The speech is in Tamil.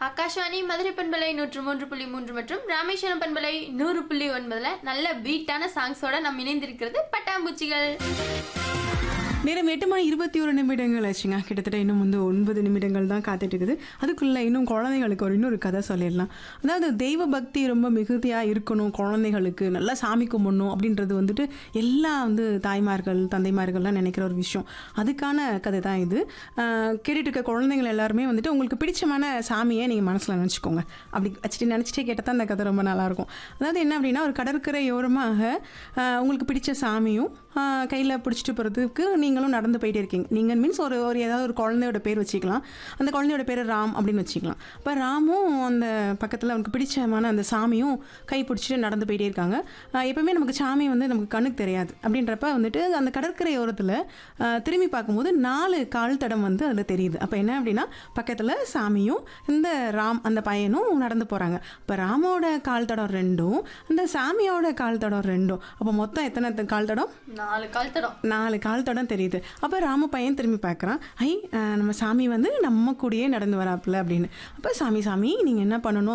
ஆகாஷ்வாணி மதுரை பண்பலை நூற்று மூன்று புள்ளி மூன்று மற்றும் ராமேஸ்வரம் பண்பலை நூறு புள்ளி ஒன்பதுல நல்ல பீட்டான சாங்ஸோட நம்ம இணைந்திருக்கிறது பட்டாம்பூச்சிகள் நேரம் எட்டு மணி இருபத்தி ஒரு நிமிடங்கள் ஆச்சுங்க கிட்டத்தட்ட இன்னும் வந்து ஒன்பது நிமிடங்கள் தான் காத்துட்டு இருக்குது அதுக்குள்ள இன்னும் குழந்தைகளுக்கு ஒரு இன்னொரு கதை சொல்லிடலாம் அதாவது தெய்வ பக்தி ரொம்ப மிகுதியாக இருக்கணும் குழந்தைகளுக்கு நல்லா சாமி கும்பிடணும் அப்படின்றது வந்துட்டு எல்லா வந்து தாய்மார்கள் தந்தைமார்கள்லாம் நினைக்கிற ஒரு விஷயம் அதுக்கான கதை தான் இது ஆஹ் கேட்டுட்டு இருக்க குழந்தைகள் எல்லாருமே வந்துட்டு உங்களுக்கு பிடிச்சமான சாமியை நீங்கள் மனசில் நினச்சிக்கோங்க அப்படி வச்சுட்டு நினச்சிட்டே கேட்டால் தான் அந்த கதை ரொம்ப நல்லாயிருக்கும் அதாவது என்ன அப்படின்னா ஒரு கடற்கரையோரமாக ஆஹ் உங்களுக்கு பிடிச்ச சாமியும் கையில் பிடிச்சிட்டு போகிறதுக்கு நீங்களும் நடந்து போயிட்டே இருக்கீங்க நீங்கள் மீன்ஸ் ஒரு ஒரு ஏதாவது ஒரு குழந்தையோட பேர் வச்சுக்கலாம் அந்த குழந்தையோட பேர் ராம் அப்படின்னு வச்சுக்கலாம் இப்போ ராமும் அந்த பக்கத்தில் அவனுக்கு பிடிச்சமான அந்த சாமியும் கை பிடிச்சிட்டு நடந்து போயிட்டே இருக்காங்க ஆஹ் எப்பவுமே நமக்கு சாமி வந்து நமக்கு கண்ணுக்கு தெரியாது அப்படின்றப்ப வந்துட்டு அந்த கடற்கரை ஓரத்தில் திரும்பி பார்க்கும்போது நாலு கால் தடம் வந்து அதில் தெரியுது அப்போ என்ன அப்படின்னா பக்கத்தில் சாமியும் இந்த ராம் அந்த பையனும் நடந்து போகிறாங்க இப்போ ராமோட கால் தடம் ரெண்டும் அந்த சாமியோட கால் தடம் ரெண்டும் அப்போ மொத்தம் எத்தனை த- கால் தடம் நாலு கால் தடம் நாலு கால் தடம் தெரியுது அப்போ ராம பையன் திரும்பி பார்க்குறான் ஐ அஹ், நம்ம சாமி வந்து நம்ம கூடயே நடந்து வராப்புல அப்படின்னு அப்போ சாமி சாமி நீங்கள் என்ன பண்ணணும்